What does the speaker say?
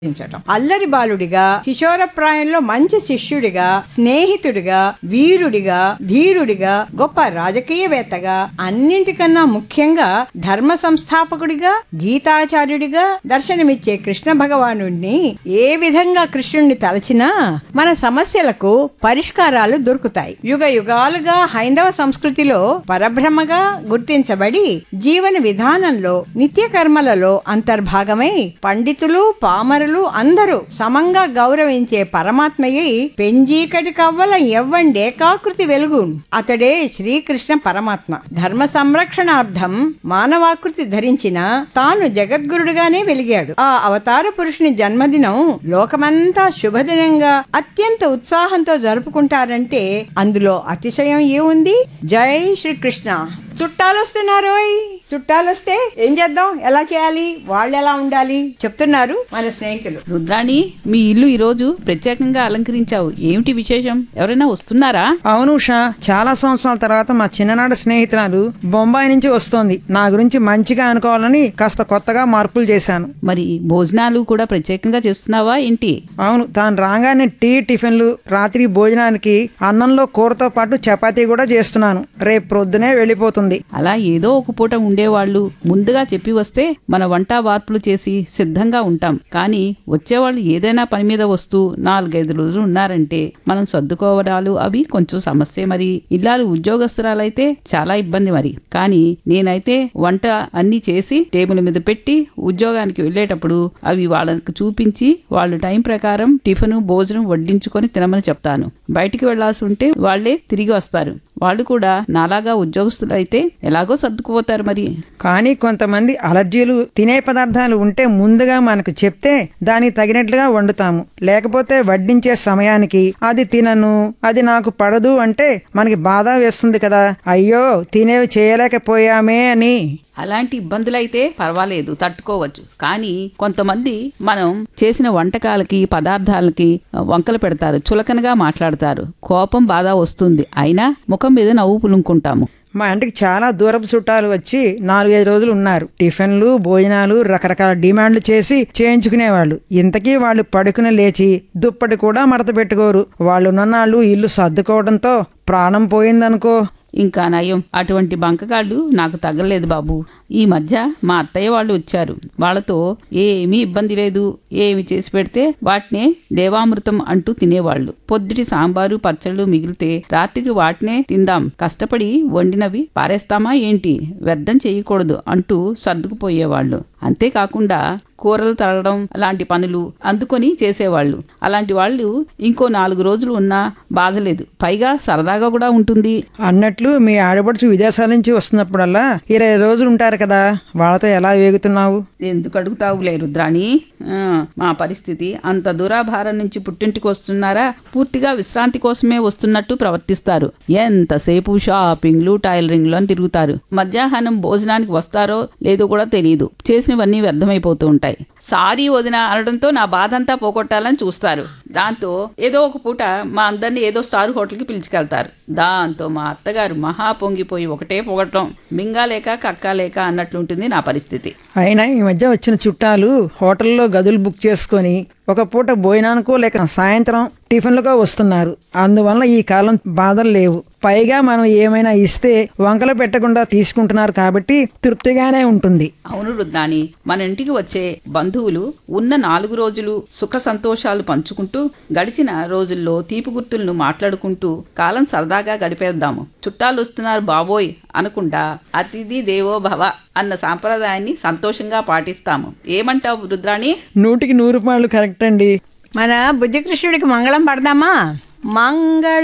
రచించటం. అల్లరి బాలుడిగా కిషోరప్రాయంలో మంచి శిష్యుడిగా స్నేహితుడిగా వీరుడిగా ధీరుడిగా గొప్ప రాజకీయవేత్తగా అన్నింటికన్నా ముఖ్యంగా ధర్మ సంస్థాపకుడిగా గీతాచార్యుడిగా దర్శనమిచ్చే కృష్ణ భగవానుడిని ఏ విధంగా కృష్ణుణ్ణి తలచినా మన సమస్యలకు పరిష్కారాలు దొరుకుతాయి యుగ యుగాలుగా హైందవ సంస్కృతిలో పరబ్రహ్మగా గుర్తించబడి జీవన విధానంలో నిత్య కర్మలలో అంతర్భాగమై పండితులు పామరులు అందరూ సమంగా గౌరవించే పరమాత్మయే పెంజీకటి కవ్వల ఎవ్వండేకాకృతి వెలుగు అతడే శ్రీకృష్ణ పరమాత్మ ధర్మ సంరక్షణార్థం మానవాకృతి ధరించిన తాను జగద్గురుడుగానే వెలిగాడు ఆ అవతార పురుషుని జన్మదినం లోకమంతా శుభదినంగా అత్యంత ఉత్సాహంతో జరుపుకుంటారంటే అందులో అతిశయం ఏముంది జై శ్రీకృష్ణ చుట్టాలు వస్తున్నారోయ్ చుట్టాలు వస్తే ఏం చేద్దాం ఎలా చేయాలి వాళ్ళు ఎలా ఉండాలి చెప్తున్నారు మన స్నేహితులు రుద్రాణి మీ ఇల్లు ఈరోజు ప్రత్యేకంగా అలంకరించావు ఏమిటి విశేషం ఎవరైనా వస్తున్నారా అవును ఉషా చాలా సంవత్సరాల తర్వాత మా చిన్ననాటి స్నేహితురాలు బొంబాయి నుంచి వస్తోంది నా గురించి మంచిగా అనుకోవాలని కాస్త కొత్తగా మార్పులు చేశాను మరి భోజనాలు కూడా ప్రత్యేకంగా చేస్తున్నావా ఏంటి అవును తాను రాగానే టీ టిఫిన్లు రాత్రి భోజనానికి అన్నంలో కూరతో పాటు చపాతీ కూడా చేస్తున్నాను రేపు ప్రొద్దునే వెళ్ళిపోతుంది అలా ఏదో ఒక పూట ఉండేవాళ్ళు ముందుగా చెప్పి వస్తే మన వంట వార్పులు చేసి సిద్ధంగా ఉంటాం కానీ వచ్చేవాళ్ళు ఏదైనా పని మీద వస్తూ నాలుగైదు రోజులు ఉన్నారంటే మనం సర్దుకోవడాలు అవి కొంచెం సమస్యే మరి ఇల్లాలు ఉద్యోగస్తురాలైతే చాలా ఇబ్బంది మరి కానీ నేనైతే వంట అన్ని చేసి టేబుల్ మీద పెట్టి ఉద్యోగానికి వెళ్ళేటప్పుడు అవి వాళ్ళకి చూపించి వాళ్ళు టైం ప్రకారం టిఫిన్ భోజనం వడ్డించుకొని తినమని చెప్తాను బయటికి వెళ్లాల్సి ఉంటే వాళ్ళే తిరిగి వస్తారు వాళ్ళు కూడా నాలాగా ఉద్యోగస్తులు అయితే ఎలాగో సర్దుకుపోతారు మరి కానీ కొంతమంది అలర్జీలు తినే పదార్థాలు ఉంటే ముందుగా మనకు చెప్తే దానికి తగినట్లుగా వండుతాము లేకపోతే వడ్డించే సమయానికి అది తినను అది నాకు పడదు అంటే మనకి బాధ వేస్తుంది కదా అయ్యో తినేవి చేయలేకపోయామే అని అలాంటి ఇబ్బందులైతే పర్వాలేదు తట్టుకోవచ్చు కానీ కొంతమంది మనం చేసిన వంటకాలకి పదార్థాలకి వంకలు పెడతారు చులకనగా మాట్లాడతారు కోపం బాధ వస్తుంది అయినా ముఖం మీద నవ్వు పులుముకుంటాము మా ఇంటికి చాలా దూరపు చుట్టాలు వచ్చి నాలుగైదు రోజులు ఉన్నారు టిఫిన్లు భోజనాలు రకరకాల డిమాండ్లు చేసి చేయించుకునేవాళ్ళు ఇంతకీ వాళ్ళు పడుకుని లేచి దుప్పటి కూడా మడత పెట్టుకోరు వాళ్ళు నన్నాళ్ళు ఇల్లు సర్దుకోవడంతో ప్రాణం పోయిందనుకో ఇంకా నయం అటువంటి బంకగాళ్ళు నాకు తగలలేదు బాబు ఈ మధ్య మా అత్తయ్య వాళ్ళు వచ్చారు వాళ్ళతో ఏమీ ఇబ్బంది లేదు ఏమి చేసి పెడితే వాటినే దేవామృతం అంటూ తినేవాళ్ళు పొద్దుటి సాంబారు పచ్చళ్ళు మిగిలితే రాత్రికి వాటినే తిందాం కష్టపడి వండినవి పారేస్తామా ఏంటి వ్యర్థం చేయకూడదు అంటూ సర్దుకుపోయేవాళ్ళు అంతేకాకుండా కూరలు తరగడం అలాంటి పనులు అందుకొని చేసేవాళ్ళు అలాంటి వాళ్ళు ఇంకో నాలుగు రోజులు ఉన్నా బాధ లేదు పైగా సరదాగా కూడా ఉంటుంది అన్నట్లు మీ ఆడపడుచు విదేశాల నుంచి వస్తున్నప్పుడల్లా ఇరవై రోజులు ఉంటారు కదా వాళ్ళతో ఎలా వేగుతున్నావు ఎందుకు అడుగుతావులే రుద్రాణి ఆ, మా పరిస్థితి అంత దూరాభారం నుంచి పుట్టింటికి వస్తున్నారా పూర్తిగా విశ్రాంతి కోసమే వస్తున్నట్టు ప్రవర్తిస్తారు ఎంతసేపు షాపింగ్లు టైలరింగ్లు అని తిరుగుతారు మధ్యాహ్నం భోజనానికి వస్తారో లేదో కూడా తెలియదు చేసినవన్నీ వ్యర్థమైపోతూ ఉంటాయి సారీ వదిన అనడంతో నా బాధ అంతా పోగొట్టాలని చూస్తారు దాంతో ఏదో ఒక పూట మా అందరిని ఏదో స్టార్ హోటల్కి పిలుచుకెళ్తారు దాంతో మా అత్తగారు మహా పొంగిపోయి ఒకటే పొగటం మింగాలేక కక్కాలేక అన్నట్లుంటుంది నా పరిస్థితి అయినా ఈ మధ్య వచ్చిన చుట్టాలు హోటల్లో గదులు బుక్ చేసుకొని ఒక పూట భోజనానికో లేక సాయంత్రం టిఫిన్లకో వస్తున్నారు అందువల్ల ఈ కాలం బాధలు లేవు పైగా మనం ఏమైనా ఇస్తే వంకలు పెట్టకుండా తీసుకుంటున్నారు కాబట్టి తృప్తిగానే ఉంటుంది అవును రుద్రాణి మన ఇంటికి వచ్చే బంధువులు ఉన్న నాలుగు రోజులు సుఖ సంతోషాలు పంచుకుంటూ గడిచిన రోజుల్లో తీపి గుర్తులను మాట్లాడుకుంటూ కాలం సరదాగా గడిపేద్దాము చుట్టాలు వస్తున్నారు బాబోయ్ అనకుండా అతిథి దేవో భవ అన్న సాంప్రదాయాన్ని సంతోషంగా పాటిస్తాము ఏమంటావు రుద్రాణి నూటికి నూరు రూపాయలు కరెక్ట్ అండి మన బుజ్జకృష్ణుడికి మంగళం పడదామా మంగళ